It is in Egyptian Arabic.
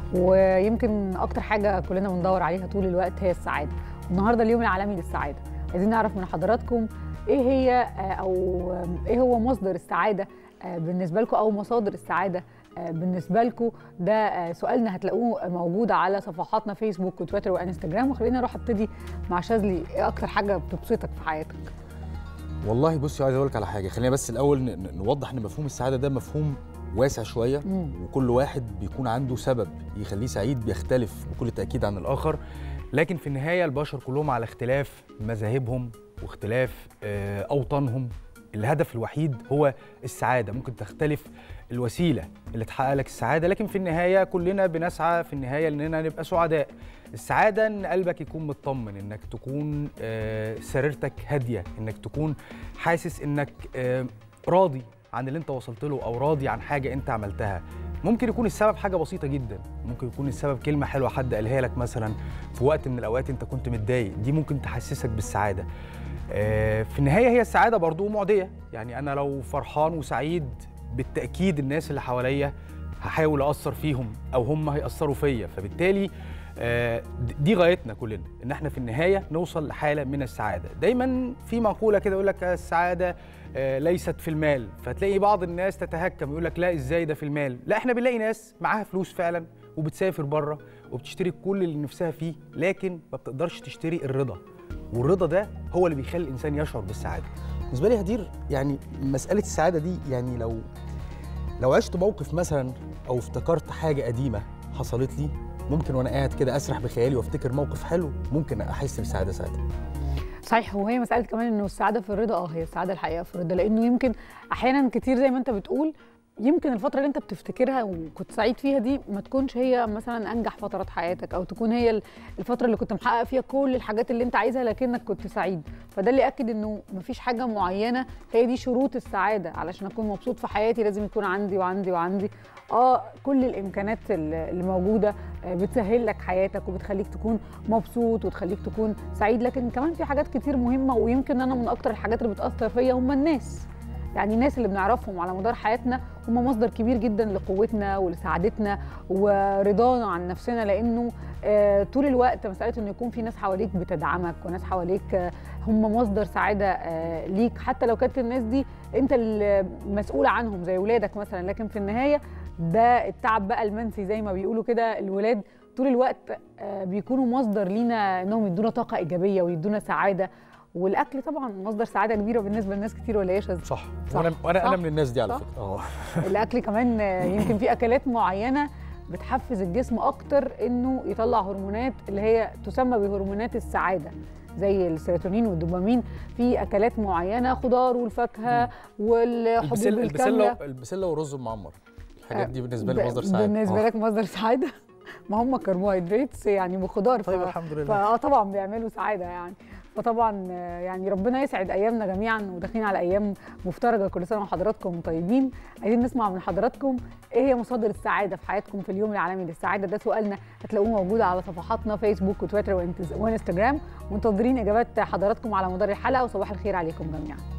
ويمكن اكتر حاجه كلنا بندور عليها طول الوقت هي السعاده النهارده اليوم العالمي للسعاده عايزين نعرف من حضراتكم ايه هي او ايه هو مصدر السعاده بالنسبه لكم او مصادر السعاده بالنسبه لكم ده سؤالنا هتلاقوه موجود على صفحاتنا فيسبوك وتويتر وانستجرام وخلينا نروح ابتدي مع شاذلي ايه اكتر حاجه بتبسطك في حياتك والله بصي عايز اقول لك على حاجه خلينا بس الاول نوضح ان مفهوم السعاده ده مفهوم واسع شويه مم. وكل واحد بيكون عنده سبب يخليه سعيد بيختلف بكل تاكيد عن الاخر لكن في النهايه البشر كلهم على اختلاف مذاهبهم واختلاف آه، اوطانهم الهدف الوحيد هو السعاده ممكن تختلف الوسيله اللي تحقق لك السعاده لكن في النهايه كلنا بنسعى في النهايه اننا نبقى سعداء السعاده ان قلبك يكون مطمن انك تكون آه، سريرتك هاديه انك تكون حاسس انك آه، راضي عن اللي انت وصلت له او راضي عن حاجه انت عملتها ممكن يكون السبب حاجه بسيطه جدا ممكن يكون السبب كلمه حلوه حد قالها لك مثلا في وقت من الاوقات انت كنت متضايق دي ممكن تحسسك بالسعاده آه، في النهايه هي السعاده برضو معديه يعني انا لو فرحان وسعيد بالتاكيد الناس اللي حواليا هحاول اثر فيهم او هم هياثروا فيا فبالتالي آه، دي غايتنا كلنا ان احنا في النهايه نوصل لحاله من السعاده دايما في مقوله كده يقول لك السعاده آه، ليست في المال فتلاقي بعض الناس تتهكم يقول لك لا ازاي ده في المال لا احنا بنلاقي ناس معاها فلوس فعلا وبتسافر بره وبتشتري كل اللي نفسها فيه لكن ما بتقدرش تشتري الرضا والرضا ده هو اللي بيخلي الانسان يشعر بالسعاده بالنسبه لي هدير يعني مساله السعاده دي يعني لو لو عشت موقف مثلا او افتكرت حاجه قديمه حصلت لي ممكن وانا قاعد كده اسرح بخيالي وافتكر موقف حلو ممكن احس بالسعاده ساعتها صحيح وهي مساله كمان انه السعاده في الرضا اه هي السعاده الحقيقه في الرضا لانه يمكن احيانا كتير زي ما انت بتقول يمكن الفتره اللي انت بتفتكرها وكنت سعيد فيها دي ما تكونش هي مثلا انجح فترات حياتك او تكون هي الفتره اللي كنت محقق فيها كل الحاجات اللي انت عايزها لكنك كنت سعيد فده اللي اكد انه مفيش حاجه معينه هي دي شروط السعاده علشان اكون مبسوط في حياتي لازم يكون عندي وعندي وعندي اه كل الامكانات اللي موجوده بتسهل لك حياتك وبتخليك تكون مبسوط وتخليك تكون سعيد لكن كمان في حاجات كتير مهمه ويمكن انا من اكتر الحاجات اللي بتاثر فيا هم الناس يعني الناس اللي بنعرفهم على مدار حياتنا هم مصدر كبير جدا لقوتنا ولسعادتنا ورضانا عن نفسنا لانه آه طول الوقت مساله انه يكون في ناس حواليك بتدعمك وناس حواليك آه هم مصدر سعاده آه ليك حتى لو كانت الناس دي انت المسؤول عنهم زي ولادك مثلا لكن في النهايه ده التعب بقى المنسي زي ما بيقولوا كده الولاد طول الوقت بيكونوا مصدر لينا انهم يدونا طاقه ايجابيه ويدونا سعاده والاكل طبعا مصدر سعاده كبيره بالنسبه لناس كتير ولا ايه صح, صح. وانا وانا صح. انا من الناس دي على صح. فكره اه الاكل كمان يمكن في اكلات معينه بتحفز الجسم اكتر انه يطلع هرمونات اللي هي تسمى بهرمونات السعاده زي السيروتونين والدوبامين في اكلات معينه خضار والفاكهه والحبوب البسله الكامله البسله البسله والرز المعمر الحاجات دي بالنسبه لي مصدر سعاده بالنسبه آه. لك مصدر سعاده ما هم كربوهيدرات يعني وخضار طيب الحمد لله فاه طبعا بيعملوا سعاده يعني فطبعا يعني ربنا يسعد ايامنا جميعا وداخلين على ايام مفترجه كل سنه وحضراتكم طيبين عايزين نسمع من حضراتكم ايه هي مصادر السعاده في حياتكم في اليوم العالمي للسعاده ده سؤالنا هتلاقوه موجود على صفحاتنا فيسبوك وتويتر وانستجرام منتظرين اجابات حضراتكم على مدار الحلقه وصباح الخير عليكم جميعا